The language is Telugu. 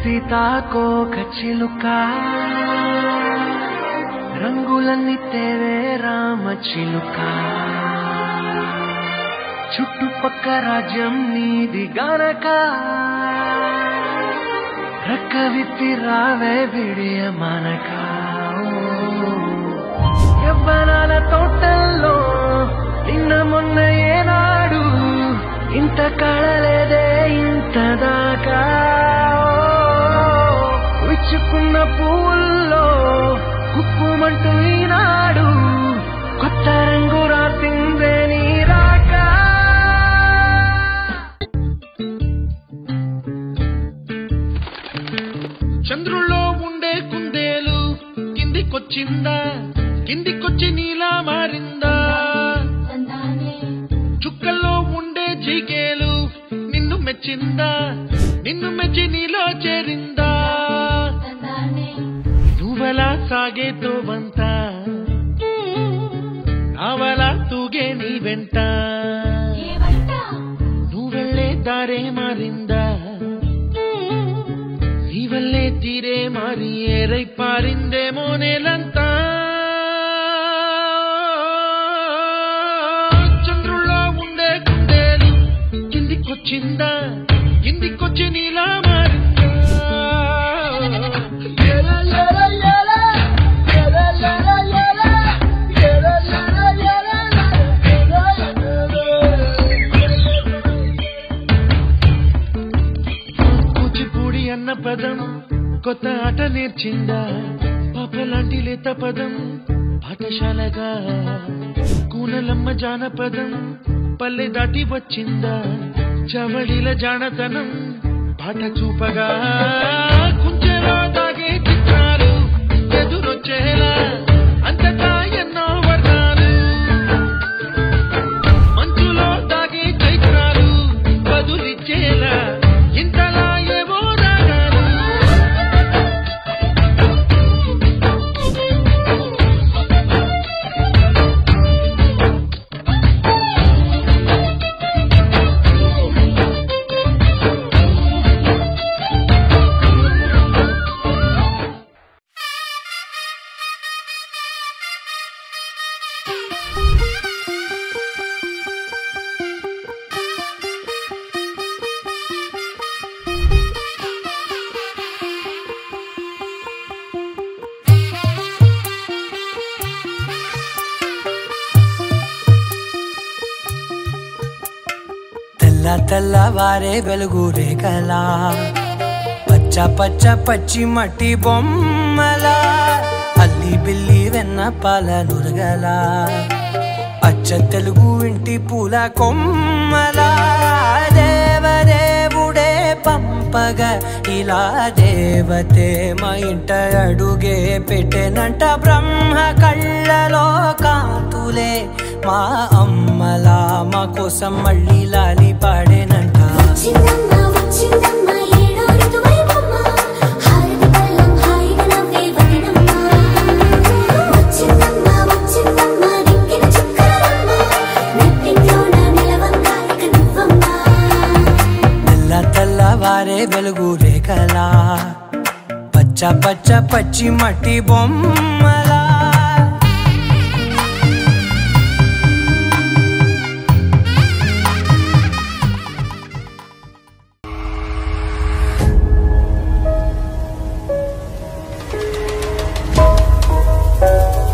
సీతాకోక చిలుక రంగులన్నీ తేవే రామ చిలుక చుట్టుపక్క రాజ్యం నీది గనక రక్క విప్పి రావే విడియ మనక యవ్వనాల తోటల్లో నిన్న మొన్న ఏనాడు ఇంత కళలేదే ఇంత దాకా విచ్చుకున్న పువ్వుల్లో కుప్పుమంటూ ఈనాడు కొత్త రంగు రాసిందే నీ రాకా చంద్రుల్లో ఉండే కుందేలు కిందికొచ్చిందా కిందికొచ్చి నీలా మారిందా చుక్కల్లో ఉండే జీకేలు నిన్ను మెచ్చిందా నిన్ను మెచ్చి నీలో చేరిందా నువ్వలా సాగే తోవంత నావలా తూగే నీ వెంట నువ్వెళ్ళే దారే మారిందా నీ వల్లే తీరే మారి ఏరై పారిందేమో నేలంతా చంద్రుల్లో ఉండే కుందేలు కిందికొచ్చిందా కిందికొచ్చి నీలా మారిందా ఎల, ఎల, ఎల, ఎల, ఎల, ఎల, ఎల, ఎల, ఎల, కూచిపూడి అన్న పదం కొత్త ఆట నేర్చిందా పాపలాంటి లేత పదం పాఠశాలగా కూనలమ్మ జానపదం పల్లె దాటి వచ్చిందా చవడిల జానతనం పాట చూపగా కుంచెలో దాగే చిత్రాలు ఎదురొచ్చేలా అంతటా ఎన్నో వర్ణాలు మంచులో దాగే చైత్రాలు బదులిచ్చేలా ఇంతలా ఏవో రాగాలు తెల్ల తెల్లవారే వెలుగు రేఖలా పచ్చ పచ్చ పచ్చి మట్టి బొమ్మలా అల్లి బిల్లి వెన్న పాల నురగల అచ్చ తెలుగు ఇంటి పూల కొమ్మలా దేవదేవుడే పంపగా ఇలా దేవతే మా ఇంట అడుగే పెట్టెనంట బ్రహ్మ కళ్ళలో కాంతులే మా అమ్మలా మా కోసం మళ్ళీ లాలి పాడేనంట వచ్చిందమ్మ వచ్చిందమ్మ ఏడో ఋతువైవమ్మ హారతి పళ్ళం హాయిగా నవ్వే వదినమ్మ వచ్చిందమ్మ వచ్చిందమ్మ దిక్కిన చుక్కలమ్మ నెట్టింట్లోన నిలవంగా ఇక నువ్వమ్మ తెల్ల తెల్లవారే వెలుగు రేఖలా పచ్చ పచ్చ పచ్చి మట్టి బొమ్మలా